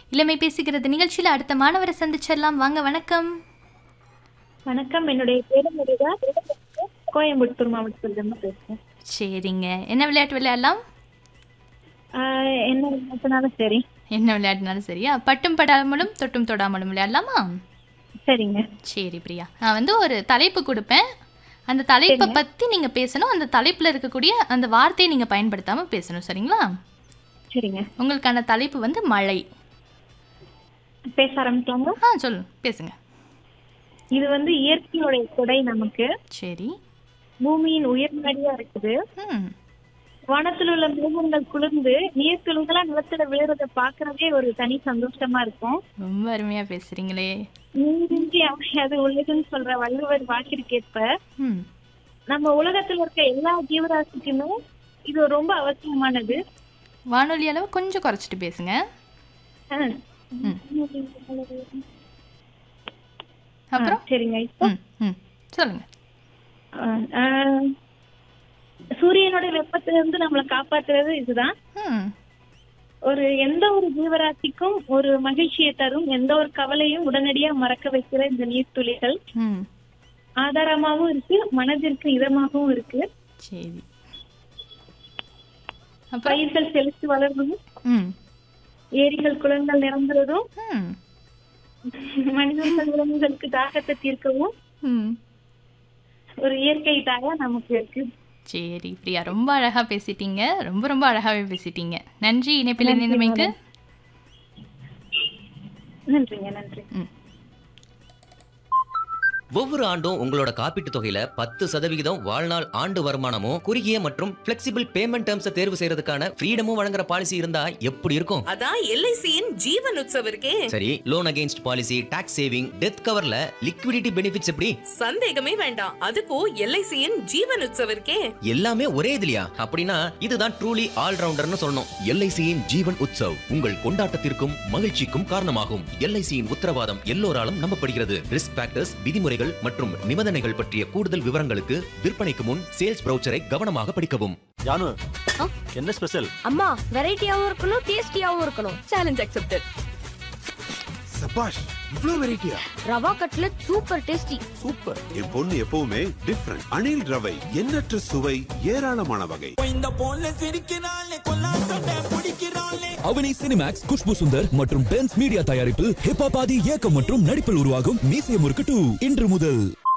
இளமை பேசுகிறது நிகழ்ச்சியில் அடுத்த மாணவரை சந்திச்சிடலாம் வாங்க வணக்கம் வணக்கம் என்னுடைய பேரு முருகா கோயம்புத்தூர் மாவட்டத்திலிருந்து பேசுறேன் சரிங்க என்ன விளையாட்டு விளையாடலாம் ஆஹ் என்ன விளையாட்டுனாலும் சரி என்ன விளையாடினாலும் சரியா பட்டும் படாமலும் தொட்டும் தொடாமலும் விளையாடலாமா சரிங்க சரி பிரியா நான் வந்து ஒரு தலைப்பு கொடுப்பேன் அந்த தலைப்பை பற்றி நீங்கள் பேசணும் அந்த தலைப்பில் இருக்கக்கூடிய அந்த வார்த்தையை நீங்கள் பயன்படுத்தாமல் பேசணும் சரிங்களா சரிங்க உங்களுக்கான தலைப்பு வந்து மழை பேச ஆரம்பிக்கலாமா ஆ சொல்லு பேசுங்க இது வந்து இயற்கையுடைய கொடை நமக்கு சரி பூமியின் உயர்நடியா இருக்குது ம் வனத்தில் உள்ள மிருகங்கள் குளிர்ந்து நீர் துளிகளா நிலத்துல விழுறத பாக்குறதே ஒரு தனி சந்தோஷமா இருக்கும் ரொம்ப அருமையாக பேசுகிறீங்களே நீரின்றி அமையாது உலகுன்னு சொல்ற வள்ளுவர் வாக்கிற்கேற்ப ம் நம்ம உலகத்துல இருக்க எல்லா ஜீவராசிக்குமே இது ரொம்ப அவசியமானது வானொலி அளவு கொஞ்சம் குறைச்சிட்டு பேசுங்க ஆஹ் ம் அப்புறம் சரிங்க இப்போ ம் ம் சொல்லுங்க ஆஹ் ஆஹ் சூரியனோட வெப்பத்துல இருந்து நம்மளை காப்பாத்துறது இதுதான் ம் ஒரு எந்த ஒரு ஜீவராசிக்கும் ஒரு மகிழ்ச்சியை தரும் எந்த ஒரு கவலையும் உடனடியா மறக்க வைக்கிற இந்த நீர்த்துளிகள் ம் ஆதாரமாவும் இருக்கு மனதிற்கு இதமாகவும் இருக்கு சரி அப்புறம் பயிர்கள் செழித்து வளர்றதும் ம் ஏரிகள் குளங்கள் நிரம்புறதும் ம் மனிதர்கள் விலங்குகளுக்கு தாகத்தை தீர்க்கவும் ம் ஒரு இயற்கை தாயா நமக்கு இருக்கு சரி பிரியா ரொம்ப அழகா பேசிட்டீங்க ரொம்ப ரொம்ப அழகாவே பேசிட்டீங்க நன்றி இணைப்பில் இணைந்தமைக்கு நன்றிங்க நன்றி ம் ஒவ்வொரு ஆண்டும் உங்களோட காப்பீட்டு தொகையில பத்து சதவிகிதம் வாழ்நாள் ஆண்டு வருமானமும் குறுகிய மற்றும் பிளெக்சிபிள் பேமெண்ட் டேர்ம்ஸை தேர்வு செய்யறதுக்கான ஃப்ரீடமும் வழங்குற பாலிசி இருந்தா எப்படி இருக்கும் அதான் எல்ஐசியின் ஜீவன் உற்சவ் இருக்கே சரி loan against policy tax saving death கவர்ல லிக்விடிட்டி பெனிஃபிட்ஸ் எப்படி சந்தேகமே வேண்டாம் அதுக்கும் எல்ஐசியின் ஜீவன் உற்சவ் இருக்கே எல்லாமே ஒரே இதுலயா அப்படின்னா இதுதான் ட்ரூலி ஆல்ரவுண்டர்னு சொல்லணும் எல்ஐசியின் ஜீவன் உற்சவ் உங்கள் கொண்டாட்டத்திற்கும் மகிழ்ச்சிக்கும் காரணமாகும் எல்ஐசியின் உத்தரவாதம் எல்லோராலும் நம்பப்படுகிறது ரிஸ்க் ஃபேக்டர்ஸ் விதிமுறைகள் மற்றும் நிபந்தனைகள் பற்றிய கூடுதல் விவரங்களுக்கு விற்பனைக்கு முன் சேல்ஸ் ப்ரௌச்சரை கவனமாக படிக்கவும் ஜானு என்ன ஸ்பெஷல் அம்மா வெரைட்டியாவும் இருக்கணும் டேஸ்டியாவும் இருக்கணும் சேலஞ்ச் அக்செப்டட் சபாஷ் இவ்ளோ வெரைட்டியா rava cutlet super tasty super என் பொண்ணு எப்பவுமே டிஃப்ரெண்ட் அணில் ரவை எண்ணற்ற சுவை ஏராளமான வகை அவனி சினிமேக்ஸ் குஷ்பு சுந்தர் மற்றும் பென்ஸ் மீடியா தயாரிப்பில் ஹிப் ஆதி இயக்கம் மற்றும் நடிப்பில் உருவாகும் மீசிய முறுக்கு டூ இன்று முதல்